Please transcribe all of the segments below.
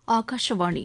ஆகாஷவாணி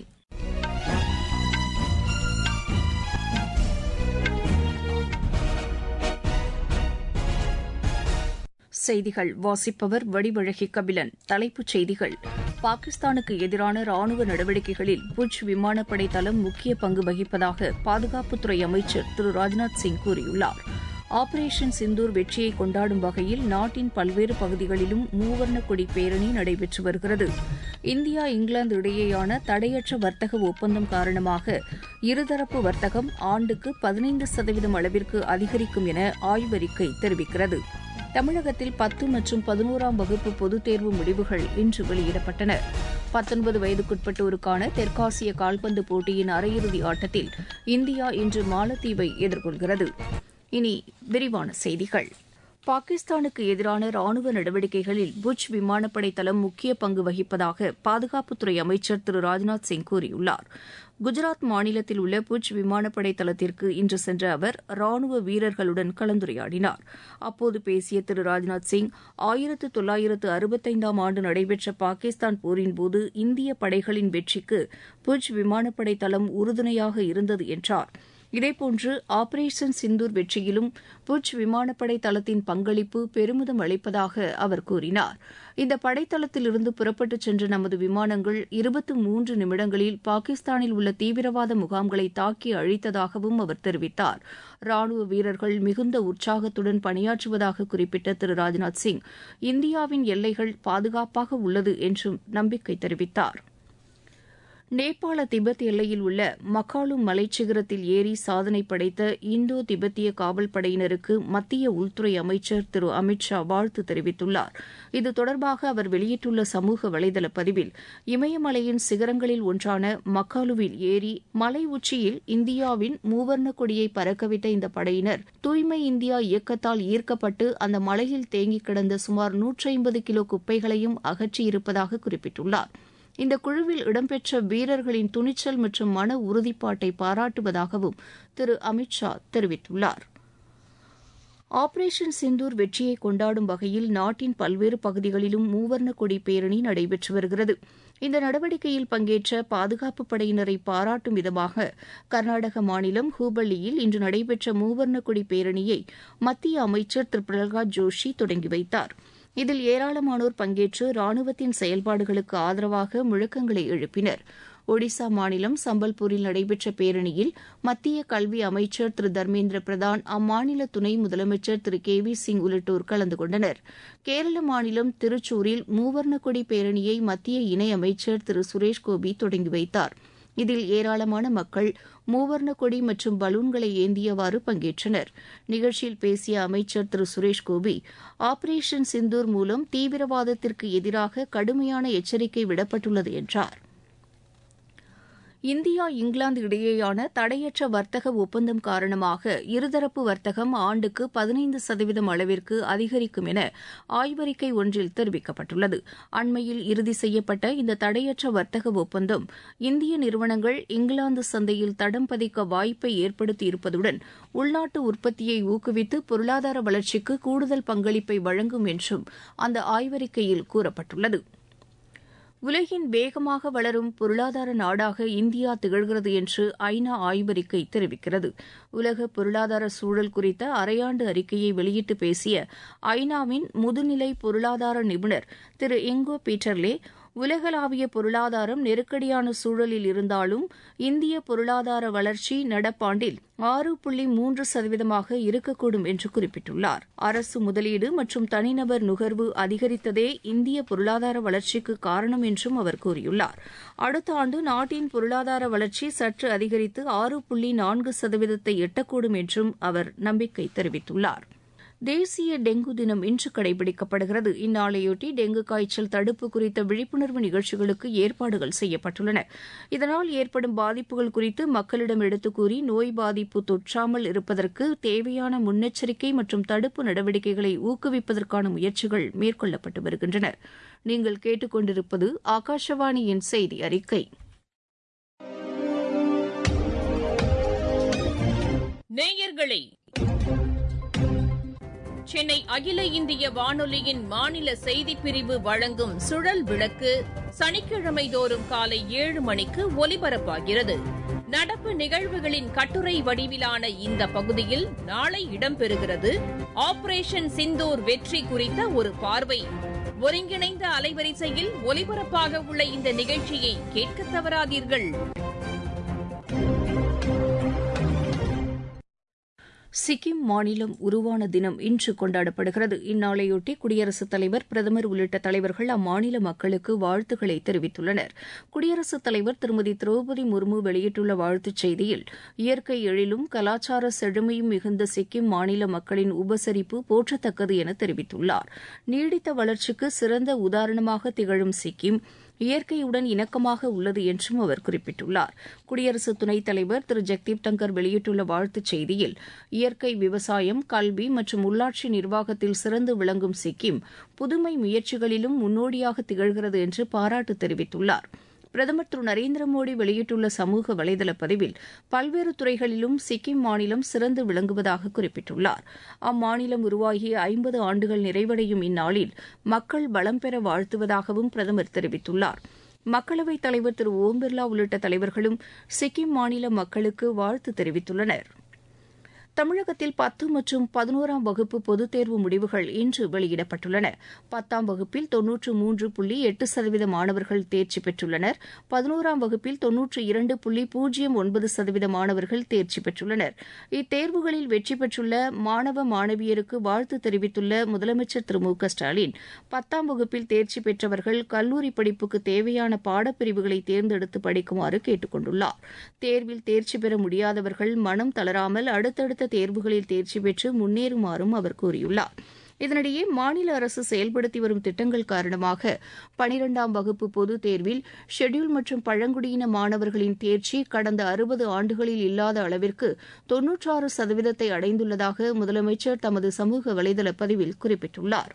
செய்திகள் வாசிப்பவர் வடிவழகி கபிலன் தலைப்புச் செய்திகள் பாகிஸ்தானுக்கு எதிரான ராணுவ நடவடிக்கைகளில் புஜ் விமானப்படை தளம் முக்கிய பங்கு வகிப்பதாக பாதுகாப்புத்துறை அமைச்சர் திரு ராஜ்நாத் சிங் கூறியுள்ளார் ஆபரேஷன் சிந்தூர் வெற்றியை கொண்டாடும் வகையில் நாட்டின் பல்வேறு பகுதிகளிலும் மூவர்ண கொடி பேரணி நடைபெற்று வருகிறது இந்தியா இங்கிலாந்து இடையேயான தடையற்ற வர்த்தக ஒப்பந்தம் காரணமாக இருதரப்பு வர்த்தகம் ஆண்டுக்கு பதினைந்து சதவீதம் அளவிற்கு அதிகரிக்கும் என ஆய்வறிக்கை தெரிவிக்கிறது தமிழகத்தில் பத்து மற்றும் பதினோராம் வகுப்பு பொதுத் தேர்வு முடிவுகள் இன்று வெளியிடப்பட்டன பத்தொன்பது வயதுக்குட்பட்டோருக்கான தெற்காசிய கால்பந்து போட்டியின் அரையிறுதி ஆட்டத்தில் இந்தியா இன்று மாலத்தீவை எதிர்கொள்கிறது இனி விரிவான செய்திகள் பாகிஸ்தானுக்கு எதிரான ராணுவ நடவடிக்கைகளில் புஜ் விமானப்படை தளம் முக்கிய பங்கு வகிப்பதாக பாதுகாப்புத்துறை அமைச்சர் திரு ராஜ்நாத் சிங் கூறியுள்ளார் குஜராத் மாநிலத்தில் உள்ள புஜ் விமானப்படை தளத்திற்கு இன்று சென்ற அவர் ராணுவ வீரர்களுடன் கலந்துரையாடினார் அப்போது பேசிய திரு ராஜ்நாத் சிங் ஆயிரத்து தொள்ளாயிரத்து அறுபத்தைந்தாம் ஆண்டு நடைபெற்ற பாகிஸ்தான் போரின்போது இந்திய படைகளின் வெற்றிக்கு புஜ் விமானப்படை தளம் உறுதுணையாக இருந்தது என்றார் இதேபோன்று ஆபரேஷன் சிந்தூர் வெற்றியிலும் புஜ் விமானப்படை தளத்தின் பங்களிப்பு பெருமிதம் அளிப்பதாக அவர் கூறினார் இந்த படைத்தளத்திலிருந்து புறப்பட்டுச் சென்ற நமது விமானங்கள் இருபத்து மூன்று நிமிடங்களில் பாகிஸ்தானில் உள்ள தீவிரவாத முகாம்களை தாக்கி அழித்ததாகவும் அவர் தெரிவித்தார் ராணுவ வீரர்கள் மிகுந்த உற்சாகத்துடன் பணியாற்றுவதாக குறிப்பிட்ட திரு ராஜ்நாத் சிங் இந்தியாவின் எல்லைகள் பாதுகாப்பாக உள்ளது என்றும் நம்பிக்கை தெரிவித்தாா் நேபாள திபெத் எல்லையில் உள்ள மக்காலும் மலைச்சிகரத்தில் ஏறி சாதனை படைத்த இந்தோ திபெத்திய காவல் படையினருக்கு மத்திய உள்துறை அமைச்சர் திரு அமித் ஷா வாழ்த்து தெரிவித்துள்ளார் இது தொடர்பாக அவர் வெளியிட்டுள்ள சமூக வலைதள பதிவில் இமயமலையின் சிகரங்களில் ஒன்றான மக்காலுவில் ஏறி மலை உச்சியில் இந்தியாவின் மூவர்ண கொடியை பறக்கவிட்ட இந்த படையினர் தூய்மை இந்தியா இயக்கத்தால் ஈர்க்கப்பட்டு அந்த மலையில் தேங்கிக் கிடந்த சுமார் நூற்றி ஐம்பது கிலோ குப்பைகளையும் அகற்றியிருப்பதாக குறிப்பிட்டுள்ளார் இந்த குழுவில் இடம்பெற்ற வீரர்களின் துணிச்சல் மற்றும் மன உறுதிப்பாட்டை பாராட்டுவதாகவும் திரு அமித் ஷா தெரிவித்துள்ளார் ஆபரேஷன் சிந்தூர் வெற்றியை கொண்டாடும் வகையில் நாட்டின் பல்வேறு பகுதிகளிலும் மூவர்ண கொடி பேரணி நடைபெற்று வருகிறது இந்த நடவடிக்கையில் பங்கேற்ற பாதுகாப்பு படையினரை பாராட்டும் விதமாக கர்நாடக மாநிலம் ஹூபள்ளியில் இன்று நடைபெற்ற மூவர்ண கொடி பேரணியை மத்திய அமைச்சர் திரு பிரகலாத் ஜோஷி தொடங்கி வைத்தார் இதில் ஏராளமானோர் பங்கேற்று ராணுவத்தின் செயல்பாடுகளுக்கு ஆதரவாக முழக்கங்களை எழுப்பினர் ஒடிசா மாநிலம் சம்பல்பூரில் நடைபெற்ற பேரணியில் மத்திய கல்வி அமைச்சர் திரு தர்மேந்திர பிரதான் அம்மாநில துணை முதலமைச்சர் திரு கே வி சிங் உள்ளிட்டோர் கலந்து கொண்டனர் கேரள மாநிலம் திருச்சூரில் மூவர்ண கொடி பேரணியை மத்திய இணையமைச்சர் திரு சுரேஷ் கோபி தொடங்கி வைத்தார் இதில் ஏராளமான மக்கள் மூவர்ண கொடி மற்றும் பலூன்களை ஏந்தியவாறு பங்கேற்றனர் நிகழ்ச்சியில் பேசிய அமைச்சர் திரு சுரேஷ் கோபி ஆபரேஷன் சிந்தூர் மூலம் தீவிரவாதத்திற்கு எதிராக கடுமையான எச்சரிக்கை விடப்பட்டுள்ளது என்றார் இந்தியா இங்கிலாந்து இடையேயான தடையற்ற வர்த்தக ஒப்பந்தம் காரணமாக இருதரப்பு வர்த்தகம் ஆண்டுக்கு பதினைந்து சதவீதம் அளவிற்கு அதிகரிக்கும் என ஆய்வறிக்கை ஒன்றில் தெரிவிக்கப்பட்டுள்ளது அண்மையில் இறுதி செய்யப்பட்ட இந்த தடையற்ற வர்த்தக ஒப்பந்தம் இந்திய நிறுவனங்கள் இங்கிலாந்து சந்தையில் தடம் பதிக்க வாய்ப்பை ஏற்படுத்தியிருப்பதுடன் உள்நாட்டு உற்பத்தியை ஊக்குவித்து பொருளாதார வளர்ச்சிக்கு கூடுதல் பங்களிப்பை வழங்கும் என்றும் அந்த ஆய்வறிக்கையில் கூறப்பட்டுள்ளது உலகின் வேகமாக வளரும் பொருளாதார நாடாக இந்தியா திகழ்கிறது என்று ஐநா ஆய்வறிக்கை தெரிவிக்கிறது உலக பொருளாதார சூழல் குறித்த அரையாண்டு அறிக்கையை வெளியிட்டு பேசிய ஐநாவின் முதுநிலை பொருளாதார நிபுணர் திரு இங்கோ பீட்டர்லே உலகளாவிய பொருளாதாரம் நெருக்கடியான சூழலில் இருந்தாலும் இந்திய பொருளாதார வளர்ச்சி நடப்பாண்டில் ஆறு புள்ளி மூன்று சதவீதமாக இருக்கக்கூடும் என்று குறிப்பிட்டுள்ளார் அரசு முதலீடு மற்றும் தனிநபர் நுகர்வு அதிகரித்ததே இந்திய பொருளாதார வளர்ச்சிக்கு காரணம் என்றும் அவர் கூறியுள்ளார் அடுத்த ஆண்டு நாட்டின் பொருளாதார வளர்ச்சி சற்று அதிகரித்து ஆறு புள்ளி நான்கு சதவீதத்தை எட்டக்கூடும் என்றும் அவர் நம்பிக்கை தெரிவித்துள்ளார் தேசிய டெங்கு தினம் இன்று கடைபிடிக்கப்படுகிறது இந்நாளையொட்டி டெங்கு காய்ச்சல் தடுப்பு குறித்த விழிப்புணர்வு நிகழ்ச்சிகளுக்கு ஏற்பாடுகள் செய்யப்பட்டுள்ளன இதனால் ஏற்படும் பாதிப்புகள் குறித்து மக்களிடம் எடுத்துக் கூறி நோய் பாதிப்பு தொற்றாமல் இருப்பதற்கு தேவையான முன்னெச்சரிக்கை மற்றும் தடுப்பு நடவடிக்கைகளை ஊக்குவிப்பதற்கான முயற்சிகள் மேற்கொள்ளப்பட்டு வருகின்றன நீங்கள் கேட்டுக்கொண்டிருப்பது ஆகாஷவாணியின் செய்தி அறிக்கை நேயர்களே சென்னை அகில இந்திய வானொலியின் மாநில செய்திப் பிரிவு வழங்கும் சுழல் விளக்கு சனிக்கிழமை தோறும் காலை ஏழு மணிக்கு ஒலிபரப்பாகிறது நடப்பு நிகழ்வுகளின் கட்டுரை வடிவிலான இந்த பகுதியில் நாளை இடம்பெறுகிறது ஆபரேஷன் சிந்தூர் வெற்றி குறித்த ஒரு பார்வை ஒருங்கிணைந்த அலைவரிசையில் ஒலிபரப்பாக உள்ள இந்த நிகழ்ச்சியை கேட்க தவறாதீர்கள் சிக்கிம் மாநிலம் உருவான தினம் இன்று கொண்டாடப்படுகிறது இந்நாளையொட்டி குடியரசுத் தலைவர் பிரதமர் உள்ளிட்ட தலைவர்கள் அம்மாநில மக்களுக்கு வாழ்த்துக்களை தெரிவித்துள்ளனர் குடியரசுத் தலைவர் திருமதி திரௌபதி முர்மு வெளியிட்டுள்ள வாழ்த்துச் செய்தியில் இயற்கை எழிலும் கலாச்சார செழுமையும் மிகுந்த சிக்கிம் மாநில மக்களின் உபசரிப்பு போற்றத்தக்கது என தெரிவித்துள்ளார் நீடித்த வளர்ச்சிக்கு சிறந்த உதாரணமாக திகழும் சிக்கிம் இயற்கையுடன் இணக்கமாக உள்ளது என்றும் அவர் குறிப்பிட்டுள்ளார் குடியரசு துணைத் தலைவர் திரு ஜெக்தீப் டங்கர் வெளியிட்டுள்ள வாழ்த்துச் செய்தியில் இயற்கை விவசாயம் கல்வி மற்றும் உள்ளாட்சி நிர்வாகத்தில் சிறந்து விளங்கும் சிக்கிம் புதுமை முயற்சிகளிலும் முன்னோடியாக திகழ்கிறது என்று பாராட்டு தெரிவித்துள்ளார் பிரதமர் திரு நரேந்திர மோடி வெளியிட்டுள்ள சமூக வலைதள பதிவில் பல்வேறு துறைகளிலும் சிக்கிம் மாநிலம் சிறந்து விளங்குவதாக குறிப்பிட்டுள்ளார் அம்மாநிலம் உருவாகி ஐம்பது ஆண்டுகள் நிறைவடையும் இந்நாளில் மக்கள் பலம் பெற வாழ்த்துவதாகவும் பிரதமர் தெரிவித்துள்ளார் மக்களவைத் தலைவர் திரு ஓம் பிர்லா உள்ளிட்ட தலைவர்களும் சிக்கிம் மாநில மக்களுக்கு வாழ்த்து தெரிவித்துள்ளனா் தமிழகத்தில் பத்து மற்றும் பதினோராம் வகுப்பு பொதுத் தேர்வு முடிவுகள் இன்று வெளியிடப்பட்டுள்ளன பத்தாம் வகுப்பில் தொன்னூற்று மூன்று புள்ளி எட்டு சதவீத மாணவர்கள் தேர்ச்சி பெற்றுள்ளனர் பதினோராம் வகுப்பில் தொன்னூற்று இரண்டு புள்ளி பூஜ்ஜியம் ஒன்பது சதவீத மாணவர்கள் தேர்ச்சி பெற்றுள்ளனர் இத்தேர்வுகளில் வெற்றி பெற்றுள்ள மாணவ மாணவியருக்கு வாழ்த்து தெரிவித்துள்ள முதலமைச்சர் திரு மு க ஸ்டாலின் பத்தாம் வகுப்பில் தேர்ச்சி பெற்றவர்கள் கல்லூரி படிப்புக்கு தேவையான பாடப்பிரிவுகளை தேர்ந்தெடுத்து படிக்குமாறு கேட்டுக் கொண்டுள்ளார் தேர்வில் தேர்ச்சி பெற முடியாதவர்கள் மனம் தளராமல் அடுத்தடுத்த அடுத்த தேர்வுகளில் தேர்ச்சி பெற்று முன்னேறுமாறும் அவர் கூறியுள்ளார் இதனிடையே மாநில அரசு செயல்படுத்தி வரும் திட்டங்கள் காரணமாக பனிரெண்டாம் வகுப்பு பொதுத் தேர்வில் ஷெட்யூல் மற்றும் பழங்குடியின மாணவர்களின் தேர்ச்சி கடந்த அறுபது ஆண்டுகளில் இல்லாத அளவிற்கு தொன்னூற்றாறு சதவீதத்தை அடைந்துள்ளதாக முதலமைச்சர் தமது சமூக வலைதள பதிவில் குறிப்பிட்டுள்ளார்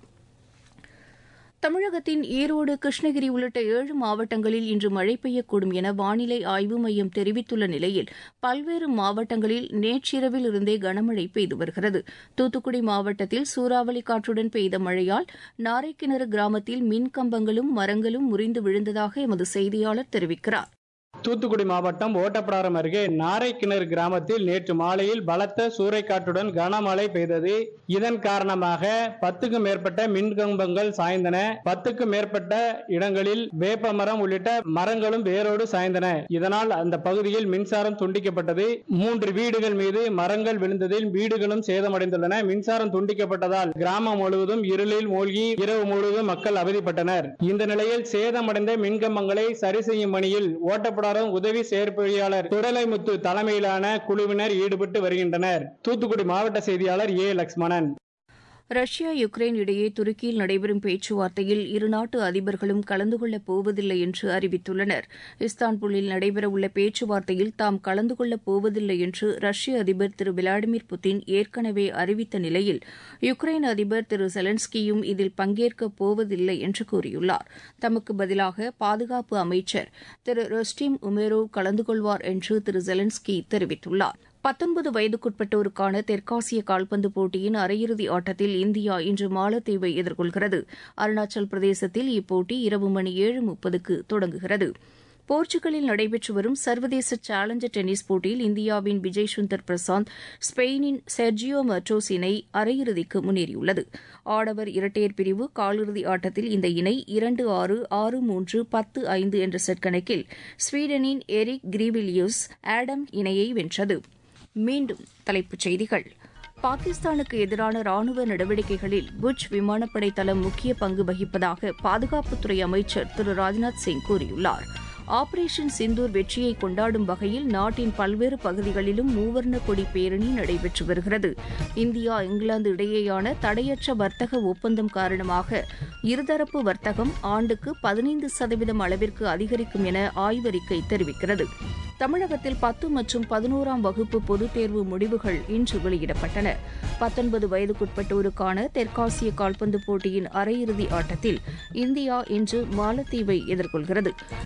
தமிழகத்தின் ஈரோடு கிருஷ்ணகிரி உள்ளிட்ட ஏழு மாவட்டங்களில் இன்று மழை பெய்யக்கூடும் என வானிலை ஆய்வு மையம் தெரிவித்துள்ள நிலையில் பல்வேறு மாவட்டங்களில் நேற்றிரவில் இருந்தே கனமழை பெய்து வருகிறது தூத்துக்குடி மாவட்டத்தில் சூறாவளி காற்றுடன் பெய்த மழையால் நாரைக்கிணறு கிராமத்தில் மின் கம்பங்களும் மரங்களும் முறிந்து விழுந்ததாக எமது செய்தியாளர் தெரிவிக்கிறார் தூத்துக்குடி மாவட்டம் ஓட்டப்பிடாரம் அருகே நாரைக்கிணறு கிராமத்தில் நேற்று மாலையில் பலத்த சூறைக்காற்றுடன் கனமழை பெய்தது இதன் காரணமாக பத்துக்கும் மேற்பட்ட மின்கம்பங்கள் சாய்ந்தன பத்துக்கும் மேற்பட்ட இடங்களில் வேப்ப மரம் உள்ளிட்ட மரங்களும் வேரோடு சாய்ந்தன இதனால் அந்த பகுதியில் மின்சாரம் துண்டிக்கப்பட்டது மூன்று வீடுகள் மீது மரங்கள் விழுந்ததில் வீடுகளும் சேதமடைந்துள்ளன மின்சாரம் துண்டிக்கப்பட்டதால் கிராமம் முழுவதும் இருளில் மூழ்கி இரவு முழுவதும் மக்கள் அவதிப்பட்டனர் இந்த நிலையில் சேதமடைந்த மின்கம்பங்களை சரி செய்யும் பணியில் ஓட்டப்பட கூடாரம் உதவி செயற்பொழியாளர் துடலைமுத்து தலைமையிலான குழுவினர் ஈடுபட்டு வருகின்றனர் தூத்துக்குடி மாவட்ட செய்தியாளர் ஏ லக்ஷ்மணன் ரஷ்யா யுக்ரைன் இடையே துருக்கியில் நடைபெறும் பேச்சுவார்த்தையில் இருநாட்டு அதிபர்களும் கலந்து கொள்ளப் போவதில்லை என்று அறிவித்துள்ளனர் இஸ்தான்புல்லில் நடைபெறவுள்ள பேச்சுவார்த்தையில் தாம் கலந்து கொள்ளப் போவதில்லை என்று ரஷ்ய அதிபர் திரு விளாடிமிர் புட்டின் ஏற்கனவே அறிவித்த நிலையில் யுக்ரைன் அதிபர் திரு செலன்ஸ்கியும் இதில் பங்கேற்கப் போவதில்லை என்று கூறியுள்ளார் தமக்கு பதிலாக பாதுகாப்பு அமைச்சர் திரு ரொஸ்டிம் உமேரோவ் கலந்து கொள்வார் என்று திரு செலன்ஸ்கி தெரிவித்துள்ளார் பத்தொன்பது வயதுக்குட்பட்டோருக்கான தெற்காசிய கால்பந்து போட்டியின் அரையிறுதி ஆட்டத்தில் இந்தியா இன்று மாலத்தீவை எதிர்கொள்கிறது அருணாச்சல் பிரதேசத்தில் இப்போட்டி இரவு மணி ஏழு முப்பதுக்கு தொடங்குகிறது போர்ச்சுகலில் நடைபெற்று வரும் சர்வதேச சேலஞ்சர் டென்னிஸ் போட்டியில் இந்தியாவின் விஜய் சுந்தர் பிரசாந்த் ஸ்பெயினின் செர்ஜியோ மர்டோஸ் இணை அரையிறுதிக்கு முன்னேறியுள்ளது ஆடவர் இரட்டையர் பிரிவு காலிறுதி ஆட்டத்தில் இந்த இணை இரண்டு ஆறு ஆறு மூன்று பத்து ஐந்து என்ற செட் கணக்கில் ஸ்வீடனின் எரிக் கிரீவிலியூஸ் ஆடம் இணையை வென்றது மீண்டும் தலைப்புச் செய்திகள் பாகிஸ்தானுக்கு எதிரான ராணுவ நடவடிக்கைகளில் புஜ் விமானப்படை தளம் முக்கிய பங்கு வகிப்பதாக பாதுகாப்புத்துறை அமைச்சர் திரு ராஜ்நாத் சிங் கூறியுள்ளார் ஆபரேஷன் சிந்தூர் வெற்றியை கொண்டாடும் வகையில் நாட்டின் பல்வேறு பகுதிகளிலும் மூவர்ண கொடி பேரணி நடைபெற்று வருகிறது இந்தியா இங்கிலாந்து இடையேயான தடையற்ற வர்த்தக ஒப்பந்தம் காரணமாக இருதரப்பு வர்த்தகம் ஆண்டுக்கு பதினைந்து சதவீதம் அளவிற்கு அதிகரிக்கும் என ஆய்வறிக்கை தெரிவிக்கிறது தமிழகத்தில் பத்து மற்றும் பதினோராம் வகுப்பு பொதுத் தேர்வு முடிவுகள் இன்று வெளியிடப்பட்டன பத்தொன்பது வயதுக்குட்பட்டோருக்கான தெற்காசிய கால்பந்து போட்டியின் அரையிறுதி ஆட்டத்தில் இந்தியா இன்று மாலத்தீவை எதிர்கொள்கிறது இத்துடன்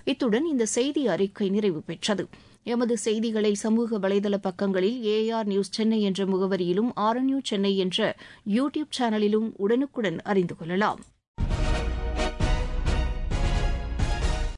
இந்த செய்தி அறிக்கை நிறைவு பெற்றது எமது செய்திகளை சமூக வலைதள பக்கங்களில் ஏஆர் நியூஸ் சென்னை என்ற முகவரியிலும் ஆர்என்யூ சென்னை என்ற யூ டியூப் சேனலிலும் உடனுக்குடன் அறிந்து கொள்ளலாம்